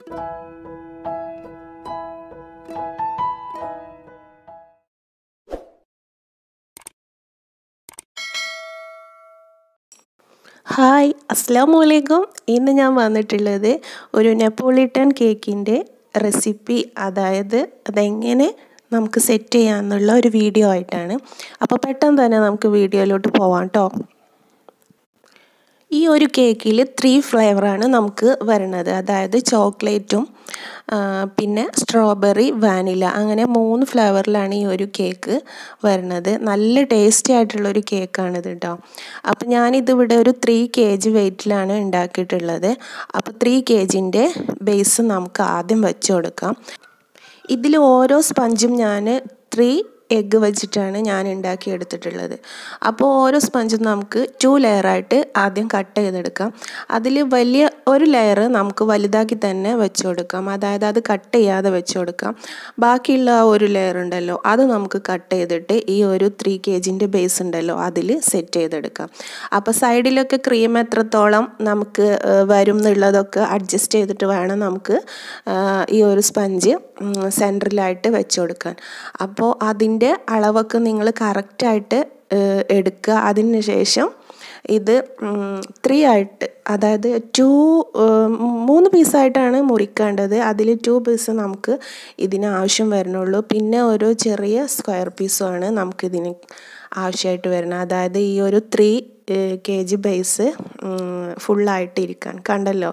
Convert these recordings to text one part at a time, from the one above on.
hi അസ്സാം വലൈക്കും ഇന്ന് ഞാൻ വന്നിട്ടുള്ളത് ഒരു നെപ്പോളിറ്റൻ കേക്കിൻ്റെ റെസിപ്പി അതായത് അതെങ്ങനെ നമുക്ക് സെറ്റ് ചെയ്യാമെന്നുള്ള ഒരു വീഡിയോ ആയിട്ടാണ് അപ്പോൾ പെട്ടെന്ന് തന്നെ നമുക്ക് വീഡിയോയിലോട്ട് പോവാം കേട്ടോ ഈ ഒരു കേക്കിൽ ത്രീ ഫ്ലേവറാണ് നമുക്ക് വരുന്നത് അതായത് ചോക്ലേറ്റും പിന്നെ സ്ട്രോബെറി വാനില അങ്ങനെ മൂന്ന് ഫ്ലേവറിലാണ് ഈ ഒരു കേക്ക് വരുന്നത് നല്ല ടേസ്റ്റി ആയിട്ടുള്ളൊരു കേക്കാണിത് കേട്ടോ അപ്പോൾ ഞാനിതിവിടെ ഒരു ത്രീ കെ ജി വെയിറ്റിലാണ് ഉണ്ടാക്കിയിട്ടുള്ളത് അപ്പോൾ ത്രീ കെ ജിൻ്റെ ബേസ് നമുക്ക് ആദ്യം വെച്ച് കൊടുക്കാം ഇതിൽ ഓരോ സ്പഞ്ചും ഞാൻ ത്രീ എഗ്ഗ് വെച്ചിട്ടാണ് ഞാൻ ഉണ്ടാക്കിയെടുത്തിട്ടുള്ളത് അപ്പോൾ ഓരോ സ്പഞ്ചും നമുക്ക് ടു ലെയറായിട്ട് ആദ്യം കട്ട് ചെയ്തെടുക്കാം അതിൽ വലിയ ഒരു ലെയർ നമുക്ക് വലുതാക്കി തന്നെ വെച്ച് കൊടുക്കാം അതായത് അത് കട്ട് ചെയ്യാതെ വെച്ച് കൊടുക്കാം ബാക്കിയുള്ള ആ ഒരു ലെയർ ഉണ്ടല്ലോ അത് നമുക്ക് കട്ട് ചെയ്തിട്ട് ഈ ഒരു ത്രീ കെ ജിൻ്റെ ബേസ് ഉണ്ടല്ലോ അതിൽ സെറ്റ് ചെയ്തെടുക്കാം അപ്പോൾ സൈഡിലൊക്കെ ക്രീം എത്രത്തോളം നമുക്ക് വരും എന്നുള്ളതൊക്കെ അഡ്ജസ്റ്റ് ചെയ്തിട്ട് വേണം നമുക്ക് ഈ ഒരു സ്പഞ്ച് സെൻറ്ററിലായിട്ട് വെച്ച് കൊടുക്കാൻ അപ്പോൾ അതിൻ്റെ അളവൊക്കെ നിങ്ങൾ കറക്റ്റായിട്ട് എടുക്കുക അതിന് ശേഷം ഇത് ത്രീ ആയിട്ട് അതായത് ടു മൂന്ന് പീസായിട്ടാണ് മുറിക്കേണ്ടത് അതിൽ ടു പീസ് നമുക്ക് ഇതിന് ആവശ്യം വരുന്നുള്ളൂ പിന്നെ ഒരു ചെറിയ സ്ക്വയർ പീസുമാണ് നമുക്കിതിന് ആവശ്യമായിട്ട് വരുന്നത് അതായത് ഈ ഒരു ത്രീ കെ ജി ബേസ് ഫുള്ളായിട്ട് ഇരിക്കാൻ കണ്ടല്ലോ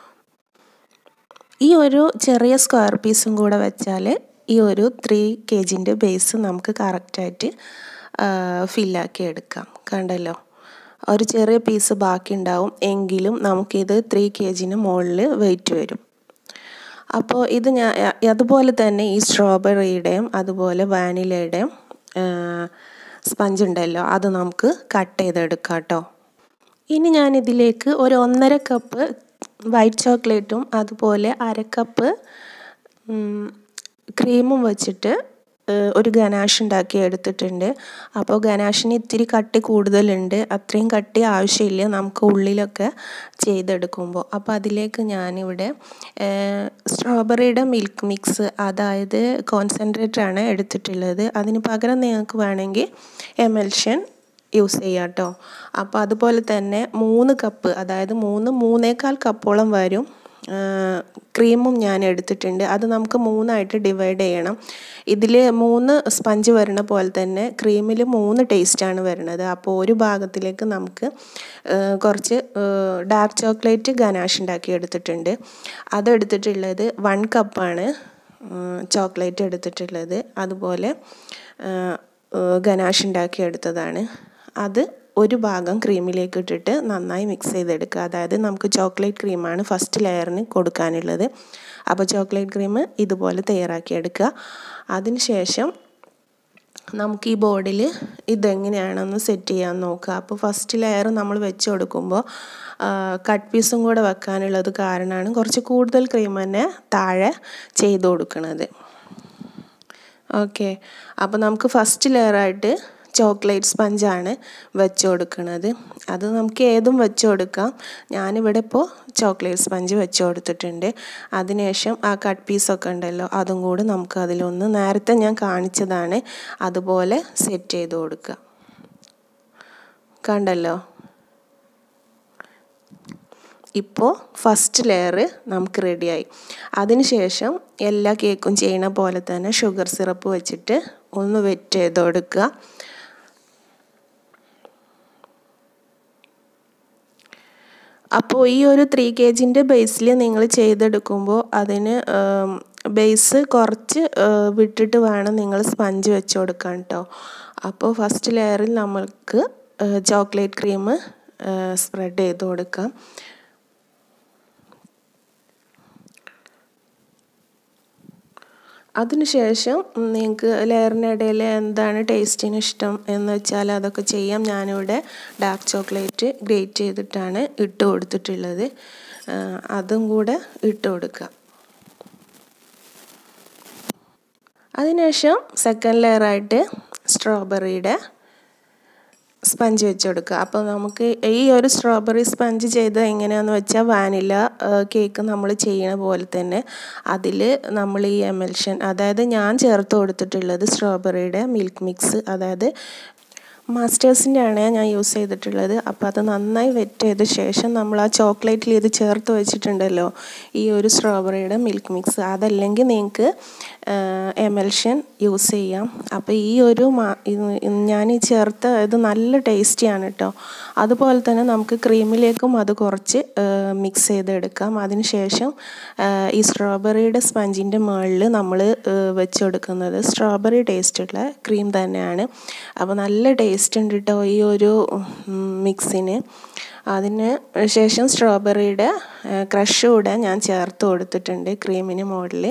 ഈ ഒരു ചെറിയ സ്ക്വയർ പീസും കൂടെ വെച്ചാൽ ഈ ഒരു ത്രീ കെ ജിൻ്റെ ബേസ് നമുക്ക് കറക്റ്റായിട്ട് ഫില്ലാക്കി എടുക്കാം കണ്ടല്ലോ ഒരു ചെറിയ പീസ് ബാക്കി ഉണ്ടാവും എങ്കിലും നമുക്കിത് ത്രീ കെ ജിന് മുകളിൽ വെയിറ്റ് വരും അപ്പോൾ ഇത് ഞാൻ അതുപോലെ തന്നെ ഈ സ്ട്രോബെറിയുടെയും അതുപോലെ വാനിലയുടെയും സ്പഞ്ച് ഉണ്ടല്ലോ അത് നമുക്ക് കട്ട് ചെയ്തെടുക്കാം കേട്ടോ ഇനി ഞാൻ ഇതിലേക്ക് ഒരു ഒന്നര കപ്പ് വൈറ്റ് ചോക്ലേറ്റും അതുപോലെ അര കപ്പ് ക്രീമും വെച്ചിട്ട് ഒരു ഗനാഷ് ഉണ്ടാക്കി എടുത്തിട്ടുണ്ട് അപ്പോൾ ഗനാഷിന് ഇത്തിരി കട്ടി കൂടുതലുണ്ട് അത്രയും കട്ടി ആവശ്യമില്ല നമുക്ക് ഉള്ളിലൊക്കെ ചെയ്തെടുക്കുമ്പോൾ അപ്പോൾ അതിലേക്ക് ഞാനിവിടെ സ്ട്രോബെറിയുടെ മിൽക്ക് മിക്സ് അതായത് കോൺസെൻട്രേറ്റ് ആണ് എടുത്തിട്ടുള്ളത് അതിന് പകരം നിങ്ങൾക്ക് വേണമെങ്കിൽ എമൽഷൻ യൂസ് ചെയ്യാം കേട്ടോ അപ്പോൾ അതുപോലെ തന്നെ മൂന്ന് കപ്പ് അതായത് മൂന്ന് മൂന്നേകാൽ കപ്പോളം വരും ക്രീമും ഞാൻ എടുത്തിട്ടുണ്ട് അത് നമുക്ക് മൂന്നായിട്ട് ഡിവൈഡ് ചെയ്യണം ഇതിൽ മൂന്ന് സ്പഞ്ച് വരുന്ന പോലെ തന്നെ ക്രീമിൽ മൂന്ന് ടേസ്റ്റാണ് വരുന്നത് അപ്പോൾ ഒരു ഭാഗത്തിലേക്ക് നമുക്ക് കുറച്ച് ഡാർക്ക് ചോക്ലേറ്റ് ഗനാഷ് ഉണ്ടാക്കി എടുത്തിട്ടുണ്ട് അതെടുത്തിട്ടുള്ളത് വൺ കപ്പാണ് ചോക്ലേറ്റ് എടുത്തിട്ടുള്ളത് അതുപോലെ ഗനാഷ് ഉണ്ടാക്കി എടുത്തതാണ് അത് ഒരു ഭാഗം ക്രീമിലേക്ക് ഇട്ടിട്ട് നന്നായി മിക്സ് ചെയ്തെടുക്കുക അതായത് നമുക്ക് ചോക്ലേറ്റ് ക്രീമാണ് ഫസ്റ്റ് ലെയറിന് കൊടുക്കാനുള്ളത് അപ്പോൾ ചോക്ലേറ്റ് ക്രീം ഇതുപോലെ തയ്യാറാക്കിയെടുക്കുക അതിനുശേഷം നമുക്ക് ഈ ബോർഡിൽ ഇതെങ്ങനെയാണെന്ന് സെറ്റ് ചെയ്യാൻ നോക്കുക അപ്പോൾ ഫസ്റ്റ് ലെയർ നമ്മൾ വെച്ച് കൊടുക്കുമ്പോൾ കട്ട് പീസും കൂടെ വെക്കാനുള്ളത് കാരണമാണ് കുറച്ച് കൂടുതൽ ക്രീം തന്നെ താഴെ ചെയ്ത് കൊടുക്കുന്നത് ഓക്കെ അപ്പോൾ നമുക്ക് ഫസ്റ്റ് ലെയറായിട്ട് ചോക്ലേറ്റ് സ്പഞ്ചാണ് വെച്ച് കൊടുക്കുന്നത് അത് നമുക്ക് ഏതും വെച്ച് കൊടുക്കാം ഞാനിവിടെ ഇപ്പോൾ ചോക്ലേറ്റ് സ്പഞ്ച് വെച്ച് കൊടുത്തിട്ടുണ്ട് അതിനുശേഷം ആ കട്ട് പീസൊക്കെ ഉണ്ടല്ലോ അതും കൂടി നമുക്ക് അതിലൊന്ന് നേരത്തെ ഞാൻ കാണിച്ചതാണ് അതുപോലെ സെറ്റ് ചെയ്ത് കൊടുക്കുക കണ്ടല്ലോ ഇപ്പോൾ ഫസ്റ്റ് ലെയർ നമുക്ക് റെഡിയായി അതിനുശേഷം എല്ലാ കേക്കും ചെയ്യണ പോലെ തന്നെ ഷുഗർ സിറപ്പ് വെച്ചിട്ട് ഒന്ന് വെറ്റ് ചെയ്ത് കൊടുക്കുക അപ്പോൾ ഈ ഒരു ത്രീ കെ ജിൻ്റെ ബേസിൽ നിങ്ങൾ ചെയ്തെടുക്കുമ്പോൾ അതിന് ബേസ് കുറച്ച് വിട്ടിട്ട് വേണം നിങ്ങൾ സ്പഞ്ച് വെച്ച് കൊടുക്കാൻ കേട്ടോ അപ്പോൾ ഫസ്റ്റ് ലെയറിൽ നമ്മൾക്ക് ചോക്ലേറ്റ് ക്രീം സ്പ്രെഡ് ചെയ്ത് കൊടുക്കാം അതിനുശേഷം നിങ്ങൾക്ക് ലെയറിനിടയിൽ എന്താണ് ടേസ്റ്റിന് ഇഷ്ടം എന്ന് വെച്ചാൽ അതൊക്കെ ചെയ്യാം ഞാനിവിടെ ഡാർക്ക് ചോക്ലേറ്റ് ഗ്രേറ്റ് ചെയ്തിട്ടാണ് ഇട്ട് കൊടുത്തിട്ടുള്ളത് അതും കൂടെ ഇട്ട് കൊടുക്കുക അതിനുശേഷം സെക്കൻഡ് ലെയറായിട്ട് സ്ട്രോബെറിയുടെ സ്പഞ്ച് വെച്ച് കൊടുക്കുക അപ്പോൾ നമുക്ക് ഈ ഒരു സ്ട്രോബെറി സ്പഞ്ച് ചെയ്ത് എങ്ങനെയാണെന്ന് വെച്ചാൽ വാനില കേക്ക് നമ്മൾ ചെയ്യണ പോലെ തന്നെ അതിൽ നമ്മൾ ഈ എമൽഷൻ അതായത് ഞാൻ ചേർത്ത് കൊടുത്തിട്ടുള്ളത് സ്ട്രോബെറിയുടെ മിൽക്ക് മിക്സ് അതായത് മാസ്റ്റേഴ്സിൻ്റെ ആണ് ഞാൻ യൂസ് ചെയ്തിട്ടുള്ളത് അപ്പോൾ അത് നന്നായി വെറ്റ് ചെയ്ത ശേഷം നമ്മൾ ആ ചോക്ലേറ്റിൽ ഇത് ചേർത്ത് വെച്ചിട്ടുണ്ടല്ലോ ഈ ഒരു സ്ട്രോബെറിയുടെ മിൽക്ക് മിക്സ് അതല്ലെങ്കിൽ നിങ്ങൾക്ക് എമൽഷൻ യൂസ് ചെയ്യാം അപ്പോൾ ഈ ഒരു ഞാൻ ഈ ചേർത്ത ഇത് നല്ല ടേസ്റ്റിയാണ് കേട്ടോ അതുപോലെ തന്നെ നമുക്ക് ക്രീമിലേക്കും അത് കുറച്ച് മിക്സ് ചെയ്തെടുക്കാം അതിന് ശേഷം ഈ സ്ട്രോബെറിയുടെ സ്പഞ്ചിൻ്റെ മുകളിൽ നമ്മൾ വെച്ച് കൊടുക്കുന്നത് സ്ട്രോബെറി ടേസ്റ്റുള്ള ക്രീം തന്നെയാണ് അപ്പോൾ നല്ല ടേസ്റ്റ് ഉണ്ട് കേട്ടോ ഈ ഒരു മിക്സിന് അതിന് ശേഷം സ്ട്രോബെറിയുടെ ക്രഷ് കൂടെ ഞാൻ ചേർത്ത് കൊടുത്തിട്ടുണ്ട് ക്രീമിന് മുകളിൽ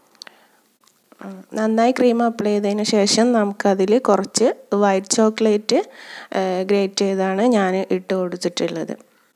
നന്നായി ക്രീം അപ്ലൈ ചെയ്തതിന് ശേഷം നമുക്കതിൽ കുറച്ച് വൈറ്റ് ചോക്ലേറ്റ് ഗ്രേറ്റ് ചെയ്താണ് ഞാൻ ഇട്ട് കൊടുത്തിട്ടുള്ളത്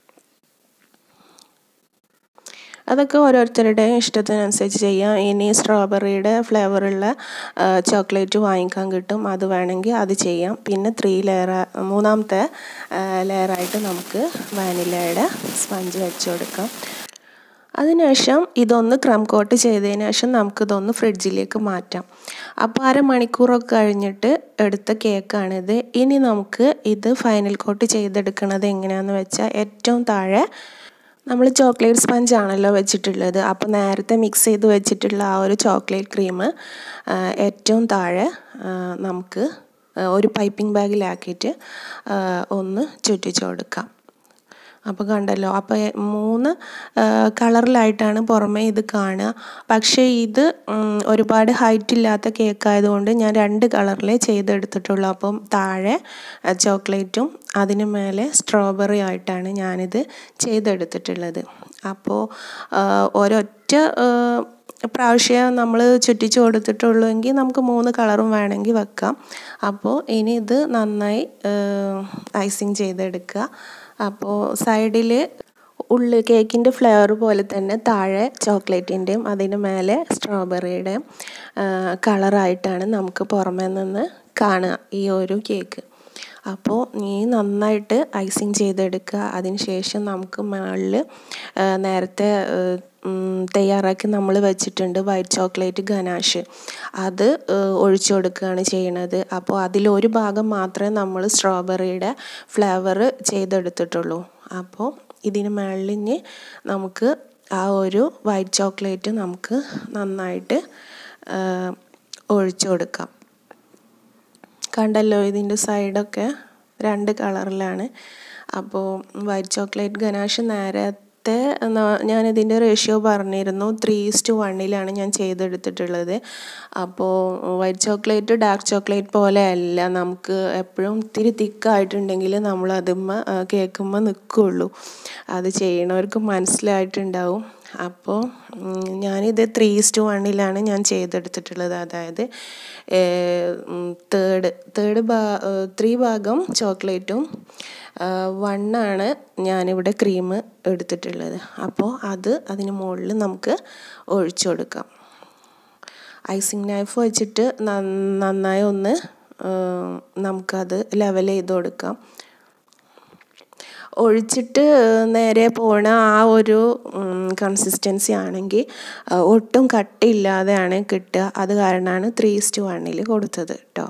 അതൊക്കെ ഓരോരുത്തരുടെയും ഇഷ്ടത്തിനനുസരിച്ച് ചെയ്യാം ഇനി സ്ട്രോബെറിയുടെ ഫ്ലേവറുള്ള ചോക്ലേറ്റ് വാങ്ങിക്കാൻ കിട്ടും അത് വേണമെങ്കിൽ അത് ചെയ്യാം പിന്നെ ത്രീ ലെയർ മൂന്നാമത്തെ ലെയറായിട്ട് നമുക്ക് വാനിലയുടെ സ്പഞ്ച് വെച്ച് കൊടുക്കാം അതിനുശേഷം ഇതൊന്ന് ക്രം കോട്ട് ചെയ്തതിന് ശേഷം നമുക്കിതൊന്ന് ഫ്രിഡ്ജിലേക്ക് മാറ്റാം അപ്പോൾ അരമണിക്കൂറൊക്കെ കഴിഞ്ഞിട്ട് എടുത്ത കേക്കാണിത് ഇനി നമുക്ക് ഇത് ഫൈനൽ കോട്ട് ചെയ്തെടുക്കുന്നത് എങ്ങനെയാണെന്ന് വെച്ചാൽ ഏറ്റവും താഴെ നമ്മൾ ചോക്ലേറ്റ് സ്പഞ്ച് ആണല്ലോ വെച്ചിട്ടുള്ളത് അപ്പോൾ നേരത്തെ മിക്സ് ചെയ്ത് വെച്ചിട്ടുള്ള ആ ഒരു ചോക്ലേറ്റ് ക്രീം ഏറ്റവും താഴെ നമുക്ക് ഒരു പൈപ്പിംഗ് ബാഗിലാക്കിയിട്ട് ഒന്ന് ചുറ്റിച്ച് കൊടുക്കാം അപ്പോൾ കണ്ടല്ലോ അപ്പോൾ മൂന്ന് കളറിലായിട്ടാണ് പുറമേ ഇത് കാണുക പക്ഷേ ഇത് ഒരുപാട് ഹൈറ്റ് ഇല്ലാത്ത കേക്ക് ആയതുകൊണ്ട് ഞാൻ രണ്ട് കളറിലേ ചെയ്തെടുത്തിട്ടുള്ളൂ അപ്പം താഴെ ചോക്ലേറ്റും അതിന് മേലെ സ്ട്രോബെറി ആയിട്ടാണ് ഞാനിത് ചെയ്തെടുത്തിട്ടുള്ളത് അപ്പോൾ ഒരൊറ്റ പ്രാവശ്യം നമ്മൾ ചുറ്റിച്ച് കൊടുത്തിട്ടുള്ളൂ എങ്കിൽ നമുക്ക് മൂന്ന് കളറും വേണമെങ്കിൽ വെക്കാം അപ്പോൾ ഇനി ഇത് നന്നായി ഐസിങ് ചെയ്തെടുക്കുക അപ്പോൾ സൈഡിൽ ഉള്ളി കേക്കിൻ്റെ ഫ്ലേവർ പോലെ തന്നെ താഴെ ചോക്ലേറ്റിൻ്റെയും അതിന് മേലെ സ്ട്രോബെറിയുടെയും കളറായിട്ടാണ് നമുക്ക് പുറമേ നിന്ന് കാണുക ഈ ഒരു കേക്ക് അപ്പോൾ നീ നന്നായിട്ട് ഐസിങ് ചെയ്തെടുക്കുക അതിന് ശേഷം നമുക്ക് മുകളിൽ നേരത്തെ തയ്യാറാക്കി നമ്മൾ വെച്ചിട്ടുണ്ട് വൈറ്റ് ചോക്ലേറ്റ് ഗനാഷ് അത് ഒഴിച്ചു കൊടുക്കുകയാണ് ചെയ്യണത് അപ്പോൾ അതിലൊരു ഭാഗം മാത്രമേ നമ്മൾ സ്ട്രോബെറിയുടെ ഫ്ലേവർ ചെയ്തെടുത്തിട്ടുള്ളൂ അപ്പോൾ ഇതിന് മുകളിൽ നമുക്ക് ആ ഒരു വൈറ്റ് ചോക്ലേറ്റ് നമുക്ക് നന്നായിട്ട് ഒഴിച്ചു കൊടുക്കാം കണ്ടല്ലോ ഇതിൻ്റെ സൈഡൊക്കെ രണ്ട് കളറിലാണ് അപ്പോൾ വൈറ്റ് ചോക്ലേറ്റ് ഗനാഷ് നേരത്തെ ഞാനിതിൻ്റെ റേഷ്യോ പറഞ്ഞിരുന്നു ത്രീ ഈസ്റ്റ് വണ്ണിലാണ് ഞാൻ ചെയ്തെടുത്തിട്ടുള്ളത് അപ്പോൾ വൈറ്റ് ചോക്ലേറ്റ് ഡാർക്ക് ചോക്ലേറ്റ് പോലെ അല്ല നമുക്ക് എപ്പോഴും ഇത്തിരി തിക്കായിട്ടുണ്ടെങ്കിൽ നമ്മൾ അതുമ്മ കേൾക്കുമ്പോൾ നിൽക്കുകയുള്ളൂ അത് ചെയ്യണവർക്ക് മനസ്സിലായിട്ടുണ്ടാവും അപ്പോൾ ഞാനിത് ത്രീ ഈസ്റ്റ് വണ്ണിലാണ് ഞാൻ ചെയ്തെടുത്തിട്ടുള്ളത് അതായത് തേർഡ് തേർഡ് ഭാ ത്രീ ഭാഗം ചോക്ലേറ്റും വണ്ണാണ് ഞാനിവിടെ ക്രീം എടുത്തിട്ടുള്ളത് അപ്പോൾ അത് അതിന് മുകളിൽ നമുക്ക് ഒഴിച്ചു കൊടുക്കാം ഐസിങ് നൈഫ് വെച്ചിട്ട് നന്നായി ഒന്ന് നമുക്കത് ലെവൽ ചെയ്ത് കൊടുക്കാം ഒഴിച്ചിട്ട് നേരെ പോണ ആ ഒരു കൺസിസ്റ്റൻസി ആണെങ്കിൽ ഒട്ടും കട്ടിയില്ലാതെയാണ് കിട്ടുക അത് കാരണമാണ് ത്രീ ഇസ്റ്റ് വണ്ണിൽ കൊടുത്തത് കേട്ടോ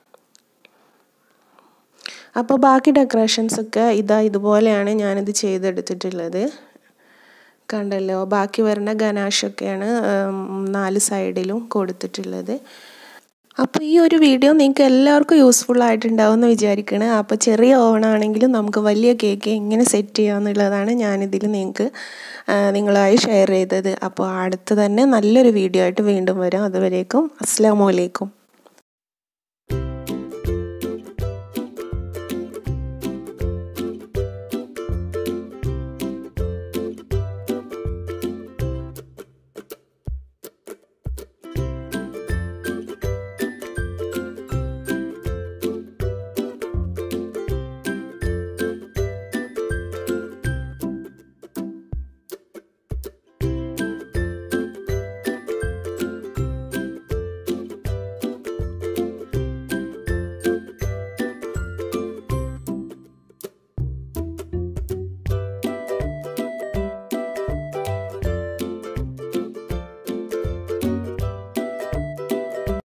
അപ്പോൾ ബാക്കി ഡെക്കറേഷൻസ് ഒക്കെ ഇതാ ഇതുപോലെയാണ് ഞാനിത് ചെയ്തെടുത്തിട്ടുള്ളത് കണ്ടല്ലോ ബാക്കി വരുന്ന ഗനാഷൊക്കെയാണ് നാല് സൈഡിലും കൊടുത്തിട്ടുള്ളത് അപ്പോൾ ഈ ഒരു വീഡിയോ നിങ്ങൾക്ക് എല്ലാവർക്കും യൂസ്ഫുൾ ആയിട്ടുണ്ടാവും എന്ന് വിചാരിക്കണം അപ്പോൾ ചെറിയ ഓവണാണെങ്കിലും നമുക്ക് വലിയ കേക്ക് എങ്ങനെ സെറ്റ് ചെയ്യാമെന്നുള്ളതാണ് ഞാനിതിൽ നിങ്ങൾക്ക് നിങ്ങളായി ഷെയർ ചെയ്തത് അപ്പോൾ അടുത്ത് തന്നെ നല്ലൊരു വീഡിയോ ആയിട്ട് വീണ്ടും വരാം അതുവരേക്കും അസ്സാം വലൈക്കും